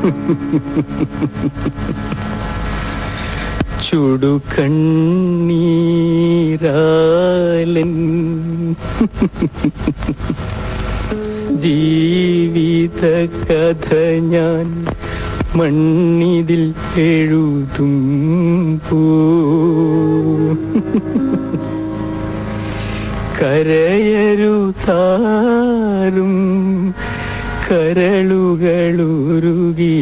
ചുടുകണ്ണീരാലൻ ജീവിത കഥ ഞാൻ മണ്ണിതിൽ എഴുതും പോ കരയരുതാരും കരളുകളുരുകി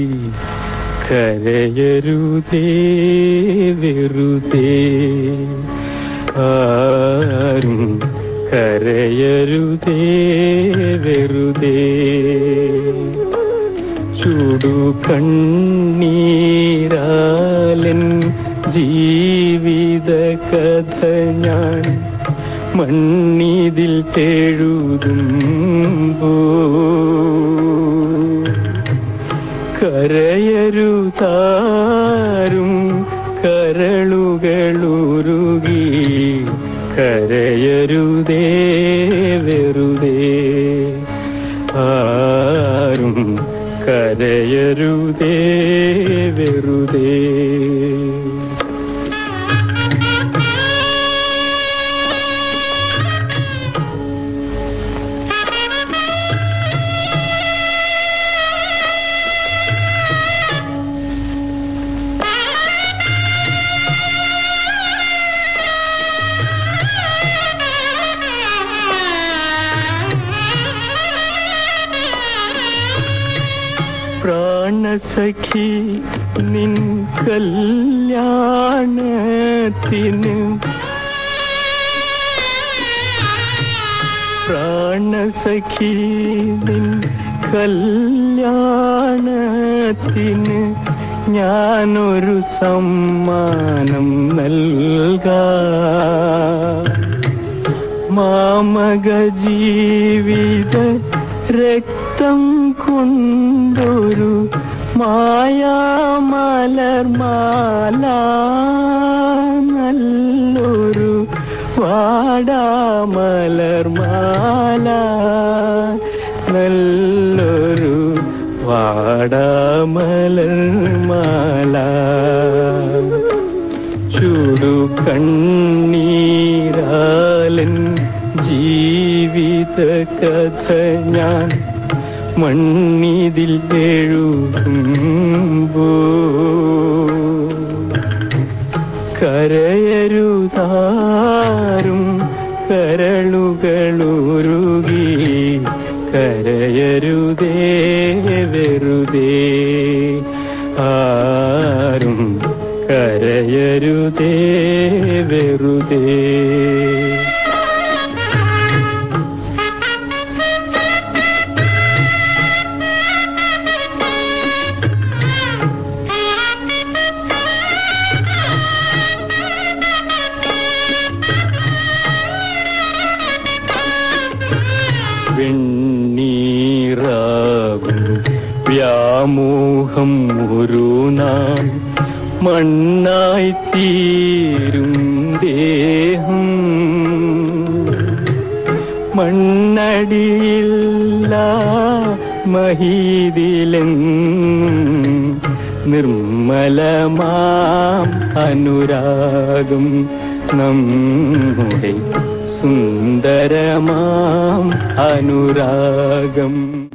കരയരുതേ വെറുതേ ആരും കരയരുതേ വെറുതേ ചുടു കണ്ണീരാലൻ ജീവിത കഥ ഞാൻ മണ്ണിതിൽ എഴുതുമ്പോ കരയരുതാരും കരളുകളുരുകി കരയരുതേ വെറുതേ ആരും കരയരുതേ വെറുതേ പ്രാണസഖി നിൻ കല്യാണത്തിന് പ്രാണസഖി നിൻ കല്യാണത്തിന് ഞാനൊരു സമ്മാനം നൽകാം മാമക ജീവിത രക്തം കൊണ്ടൊരു മായാമലർമാല നല്ലൊരു വാടാമലർമാല നല്ലൊരു വാടാമലർമാല ചുടു കണ്ണീരാലൻ ജീവിത കഥ ഞാൻ മണ്ണിതിൽ എഴുതുമ്പോ കരയരുതാരും കരളുകളുരുകി കരയരുതേ വെറുതേ ആരും കരയരുതേ വെറുതേ വെണ്ണീറാകും വ്യാമോഹം ഒരു നാൾ മണ്ണായി തീരും ദേഹം മണ്ണടിയില്ല മഹീതിലും നിർമ്മലമാം അനുരാഗം നമ്മുടെ സുന്ദരമാം അനുരാഗം